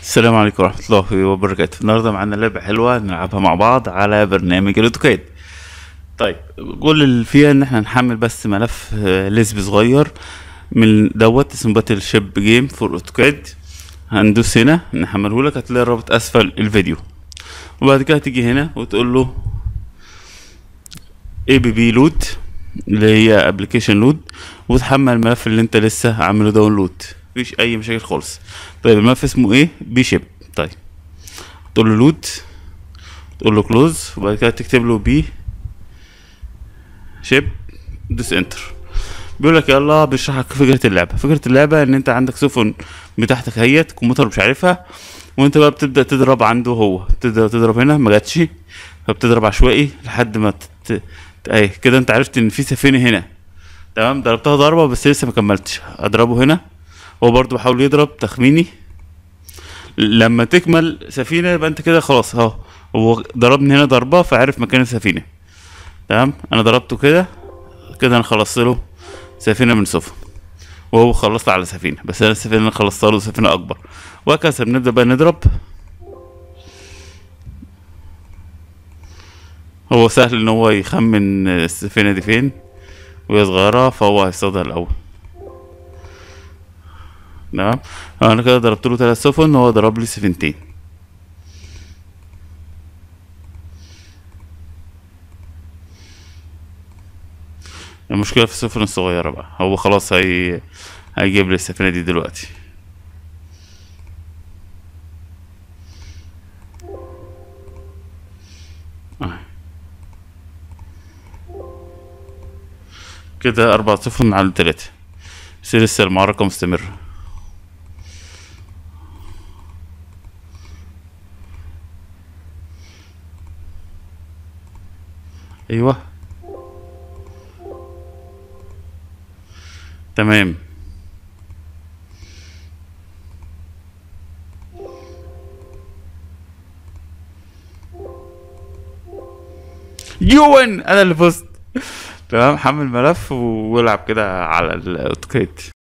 السلام عليكم ورحمة الله وبركاته النهاردة معانا لعبة حلوة نلعبها مع بعض على برنامج الاوتوكاد طيب كل اللي فيها ان احنا نحمل بس ملف آه، ليسب صغير من دوت اسمه باتل شيب جيم فور اوتوكاد هندوس هنا نحمله لك هتلاقي الرابط اسفل الفيديو وبعد كده تيجي هنا وتقول له اي بي بي لود اللي هي ابلكيشن لود وتحمل الملف اللي انت لسه عامله داونلود مفيش اي مشاكل خالص طيب الملف اسمه ايه بي شيب طيب تقول له لود تقول له كلوز وبعد كده تكتب له بي شيب دوس انتر بيقول لك يلا بيشرح لك فكره اللعبه فكره اللعبه ان انت عندك سفن بتاعتك اهيت كمبيوتر مش عارفها وانت بقى بتبدا تضرب عنده هو تبدا تضرب هنا ما جاتش فبتضرب عشوائي لحد ما تت... اهي كده انت عرفت ان في سفينه هنا تمام ضربتها ضربه بس لسه ما كملتش اضربه هنا هو برضو بحاول يضرب تخميني لما تكمل سفينه يبقى انت كده خلاص اهو هو ضربني هنا ضربه فعرف مكان السفينه تمام انا ضربته كده كده انا خلصت له سفينه من سفن وهو خلصت على سفينه بس انا السفينه اللي خلصتها له سفينه اكبر وهكذا بنبدا بقى نضرب هو سهل ان هو يخمن السفينه دي فين وهي صغيره فهو هيصطادها الاول تمام انا كده ضربت له ثلاث سفن وهو ضرب لي سفينتين المشكله في السفن الصغيره بقى هو خلاص هي هيجيب لي السفينه دي دلوقتي آه. كده أربع سفن على تلاتة بس لسه المعركة مستمرة أيوه تمام يوين انا اللي فزت تمام حمل ملف والعب كده على الاوتوكاد